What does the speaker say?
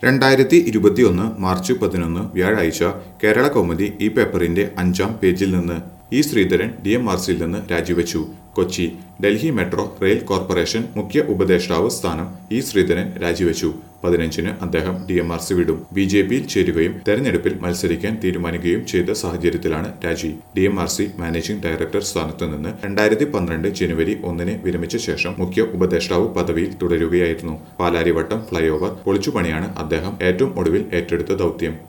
രണ്ടായിരത്തി ഇരുപത്തിയൊന്ന് മാർച്ച് പതിനൊന്ന് വ്യാഴാഴ്ച കേരള കൗമുദി ഈ പേപ്പറിന്റെ അഞ്ചാം പേജിൽ നിന്ന് E Sreedharan D M R സിയിൽ നിന്ന് രാജിവെച്ചു Kochi Delhi metro rail corporation മുഖ്യ ഉപദേഷ്ടാവ് സ്ഥാനം ഇ ശ്രീധരൻ രാജിവെച്ചു പതിനഞ്ചിന് അദ്ദേഹം ഡി എം ആർ സി വിടും ബി ജെ പിയിൽ ചേരുകയും തെരഞ്ഞെടുപ്പിൽ മത്സരിക്കാൻ തീരുമാനിക്കുകയും ചെയ്ത സാഹചര്യത്തിലാണ് രാജി D M R C managing director സ്ഥാനത്തു നിന്ന് രണ്ടായിരത്തി പന്ത്രണ്ട് ജനുവരി ഒന്നിന് വിരമിച്ച ശേഷം മുഖ്യ ഉപദേഷ്ടാവ് പദവിയിൽ തുടരുകയായിരുന്നു പാലാരിവട്ടം ഫ്ലൈ ഓവർ പൊളിച്ചുപണിയാണ് അദ്ദേഹം ഏറ്റവും ഒടുവിൽ ഏറ്റെടുത്ത ദൗത്യം